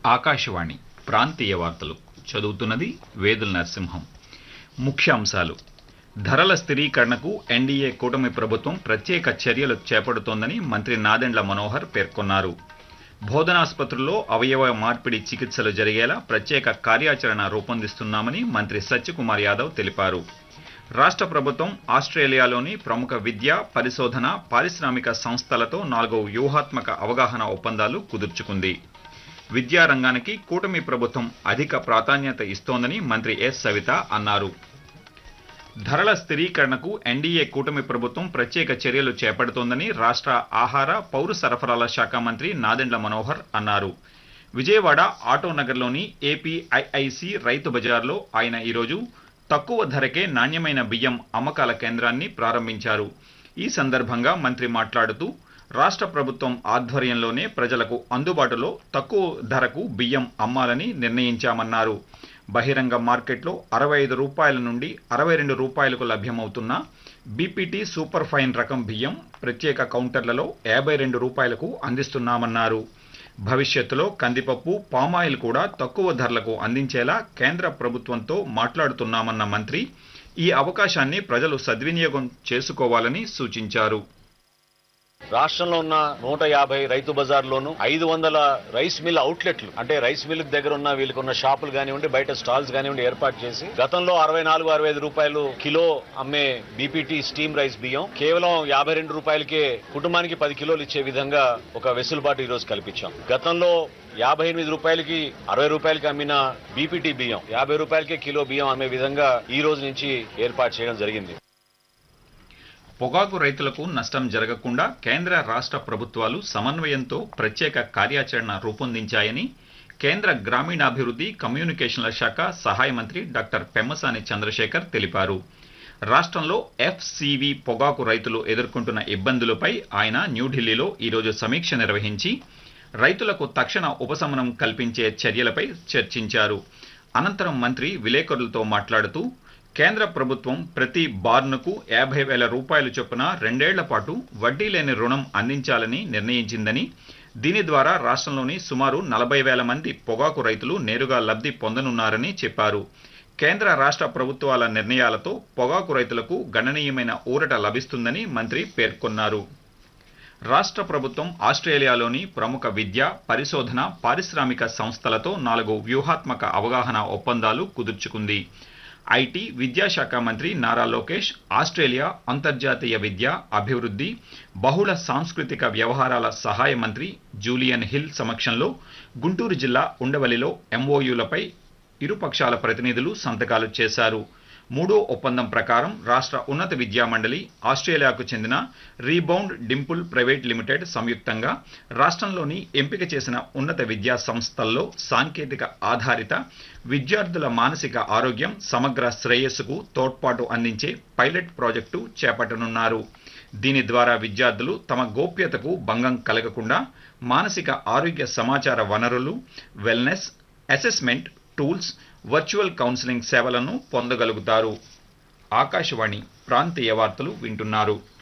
ఆకాశవాణి ప్రాంతీయ వార్తలు చదువుతున్నది వేదుల నరసింహం ముఖ్యాంశాలు ధరల స్థిరీకరణకు ఎన్డీఏ కూటమి ప్రభుత్వం ప్రత్యేక చర్యలు చేపడుతోందని మంత్రి నాదెండ్ల మనోహర్ పేర్కొన్నారు బోధనాసుపత్రుల్లో అవయవ మార్పిడి చికిత్సలు జరిగేలా ప్రత్యేక కార్యాచరణ రూపొందిస్తున్నామని మంత్రి సత్యకుమార్ యాదవ్ తెలిపారు రాష్ట్ర ప్రభుత్వం ఆస్ట్రేలియాలోని ప్రముఖ విద్య పరిశోధన పారిశ్రామిక సంస్థలతో నాలుగో వ్యూహాత్మక అవగాహన ఒప్పందాలు కుదుర్చుకుంది విద్యా రంగానికి కూటమి ప్రభుత్వం అధిక ప్రాధాన్యత ఇస్తోందని మంత్రి ఎస్ సవిత అన్నారు ధరల స్థిరీకరణకు ఎన్డీఏ కూటమి ప్రభుత్వం ప్రత్యేక చర్యలు చేపడుతోందని రాష్ట్ర ఆహార పౌర సరఫరాల శాఖ మంత్రి నాదెండ్ల మనోహర్ అన్నారు విజయవాడ ఆటోనగర్లోని ఏపీఐఐసి రైతు బజార్లో ఆయన ఈరోజు తక్కువ ధరకే నాణ్యమైన బియ్యం అమ్మకాల కేంద్రాన్ని ప్రారంభించారు ఈ సందర్భంగా మంత్రి మాట్లాడుతూ రాష్ట్ర ప్రభుత్వం ఆధ్వర్యంలోనే ప్రజలకు అందుబాటులో తక్కువ ధరకు బియ్యం అమ్మాలని నిర్ణయించామన్నారు బహిరంగ మార్కెట్లో అరవై ఐదు రూపాయల నుండి అరవై రెండు రూపాయలకు లభ్యమవుతున్న బీపీటీ సూపర్ ఫైన్ రకం బియ్యం ప్రత్యేక కౌంటర్లలో యాభై రెండు రూపాయలకు అందిస్తున్నామన్నారు భవిష్యత్తులో కందిపప్పు పామాయిల్ కూడా తక్కువ ధరలకు అందించేలా కేంద్ర ప్రభుత్వంతో మాట్లాడుతున్నామన్న మంత్రి ఈ అవకాశాన్ని ప్రజలు సద్వినియోగం చేసుకోవాలని సూచించారు రాష్ట్రంలో ఉన్న నూట యాభై రైతు బజార్లోను ఐదు వందల రైస్ మిల్ అవుట్లెట్లు అంటే రైస్ మిల్ దగ్గర ఉన్న వీళ్ళకి ఉన్న షాపులు కానివ్వండి బయట స్టాల్స్ కానివ్వండి ఏర్పాటు చేసి గతంలో అరవై నాలుగు అరవై ఐదు రూపాయలు కిలో అమ్మే బీపీటీ స్టీమ్ రైస్ బియ్యం కేవలం యాభై రెండు రూపాయలకే కుటుంబానికి పది కిలోలు ఇచ్చే విధంగా ఒక వెసులుబాటు ఈ రోజు కల్పించాం గతంలో యాభై ఎనిమిది రూపాయలకి అరవై రూపాయలకి అమ్మిన బీపీటీ బియ్యం యాభై రూపాయలకే కిలో బియ్యం అమ్మే విధంగా ఈ రోజు నుంచి ఏర్పాటు చేయడం జరిగింది పొగాకు రైతులకు నష్టం జరగకుండా కేంద్ర రాష్ట్ర ప్రభుత్వాలు సమన్వయంతో ప్రత్యేక కార్యాచరణ రూపొందించాయని కేంద్ర గ్రామీణాభివృద్ధి కమ్యూనికేషన్ల శాఖ సహాయ మంత్రి డాక్టర్ పెమ్మసాని చంద్రశేఖర్ తెలిపారు రాష్ట్రంలో ఎఫ్సివి పొగాకు రైతులు ఎదుర్కొంటున్న ఇబ్బందులపై ఆయన న్యూఢిల్లీలో ఈరోజు సమీక్ష నిర్వహించి రైతులకు తక్షణ ఉపశమనం కల్పించే చర్యలపై చర్చించారు అనంతరం మంత్రి విలేకరులతో మాట్లాడుతూ కేంద్ర ప్రభుత్వం ప్రతి బార్నుకు యాభై వేల రూపాయల చొప్పున రెండేళ్ల పాటు వడ్డీ లేని రుణం అందించాలని నిర్ణయించిందని దీని ద్వారా రాష్ట్రంలోని సుమారు నలభై వేల మంది పొగాకు రైతులు నేరుగా లబ్ధి పొందనున్నారని చెప్పారు కేంద్ర రాష్ట్ర ప్రభుత్వాల నిర్ణయాలతో పొగాకు రైతులకు గణనీయమైన ఊరట లభిస్తుందని మంత్రి పేర్కొన్నారు రాష్ట్ర ప్రభుత్వం ఆస్ట్రేలియాలోని ప్రముఖ విద్య పరిశోధన పారిశ్రామిక సంస్థలతో నాలుగు వ్యూహాత్మక అవగాహన ఒప్పందాలు కుదుర్చుకుంది ఐటీ విద్యాశాఖ మంత్రి నారా లోకేష్ ఆస్ట్రేలియా అంతర్జాతీయ విద్య అభివృద్ధి బహుళ సాంస్కృతిక వ్యవహారాల సహాయ మంత్రి జూలియన్ హిల్ సమక్షంలో గుంటూరు జిల్లా ఉండవల్లిలో ఎంఓయూలపై ఇరుపక్షాల ప్రతినిధులు సంతకాలు చేశారు మూడో ఒప్పందం ప్రకారం రాష్ట్ర ఉన్నత విద్యా మండలి ఆస్ట్రేలియాకు చెందిన రీబౌండ్ డింపుల్ ప్రైవేట్ లిమిటెడ్ సంయుక్తంగా రాష్ట్రంలోని ఎంపిక చేసిన ఉన్నత విద్యా సంస్థల్లో సాంకేతిక ఆధారిత విద్యార్థుల మానసిక ఆరోగ్యం సమగ్ర శ్రేయస్సుకు తోడ్పాటు అందించే పైలట్ ప్రాజెక్టు చేపట్టనున్నారు దీని ద్వారా విద్యార్థులు తమ గోప్యతకు భంగం కలగకుండా మానసిక ఆరోగ్య సమాచార వనరులు wellness assessment tools virtual counselling సేవలను పొందగలుగుతారు ఆకాశవాణి ప్రాంతీయ వార్తలు వింటున్నారు